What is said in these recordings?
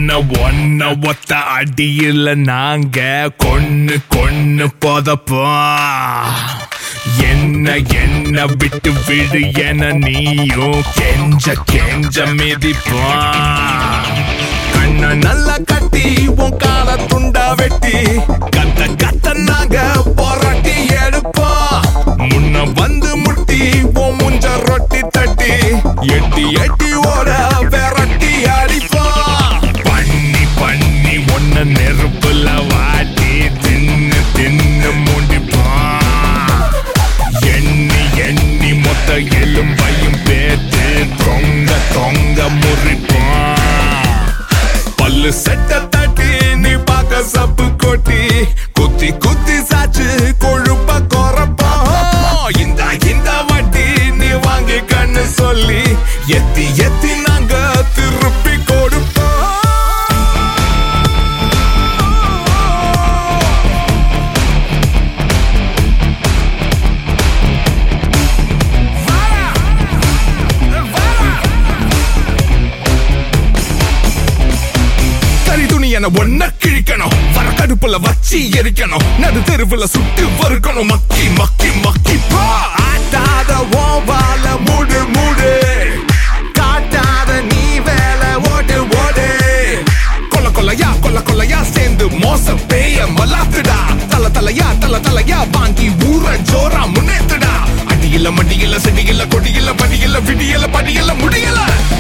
ஒன்ன ஒன்ன ஒத்த அடியில நாங்க கொன்னு கொன்னு போதப்போம் என்ன என்ன விட்டு விடு என நீயும் கெஞ்ச கெஞ்ச மிதிப்பான் கண்ண நல்லா கட்டி உன் கால துண்டா வெட்டி கத்த கத்த நாங்க போராட்டி எடுப்போம் முன்ன வந்து முட்டி உன் முஞ்ச ரொட்டி தட்டி எட்டி எட்டி ஓட விரட்டி அடிப்போம் பண்ணி பண்ணி ஒன்ன நெருப்புல வாட்டி தின்னு தின்னு முடிப்பான் எண்ணி எண்ணி மொத்த எலும்பையும் பேத்து தொங்க தொங்க முறிப்பான் பல்லு செட்ட தட்டி நீ பார்க்க சப்பு கொட்டி குத்தி குத்தி சாச்சு கொழுப்ப குறப்பா இந்த இந்த வட்டி நீ வாங்கி கண்ணு சொல்லி எத்தி எத்தி நாங்க திருப்பி கொடுப்போம் கறி துணி என ஒன்ன கிழிக்கணும் வர கடுப்புல வச்சு எரிக்கணும் நடு தெருவுல சுட்டு வறுக்கணும் மக்கி மக்கி மக்கி பா ஆட்டாத ஓவால மூடு மூடு காட்டாத நீ வேலை ஓடு ஓடு கொல்ல கொல்லையா கொல்ல கொல்லையா சேர்ந்து மோச பேய மலாத்துடா தல தலையா தல தலையா வாங்கி ஊற ஜோரா முன்னேத்துடா அடியில மடியில செடியில கொடியில படியில விடியல படியில முடியல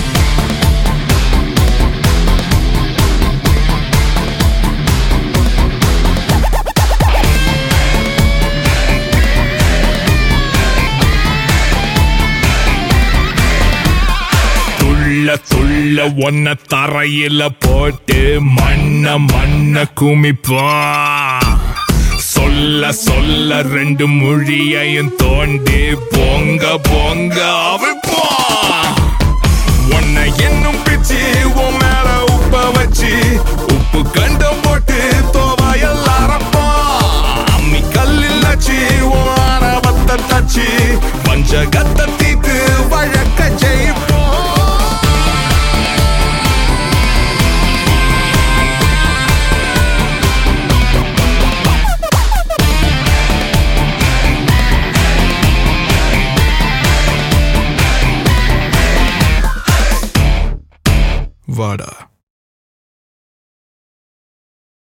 துள்ள துள்ள ஒன்ன தரையில போட்டு மண்ண மண்ண குமிப்பா சொல்ல சொல்ல ரெண்டு மொழியையும் தோண்டி பொங்க பொங்க அவிப்பா உன்னை என்னும் பிச்சு உன் மேல உப்ப வச்சு உப்பு கண்டம் போட்டு தோவாயல் அறப்பா அம்மி கல்லில் நச்சு உன் ஆணவத்தை தச்சு வஞ்சகத்தை தீத்து வழக்க ஜெயிப்போம் வாடா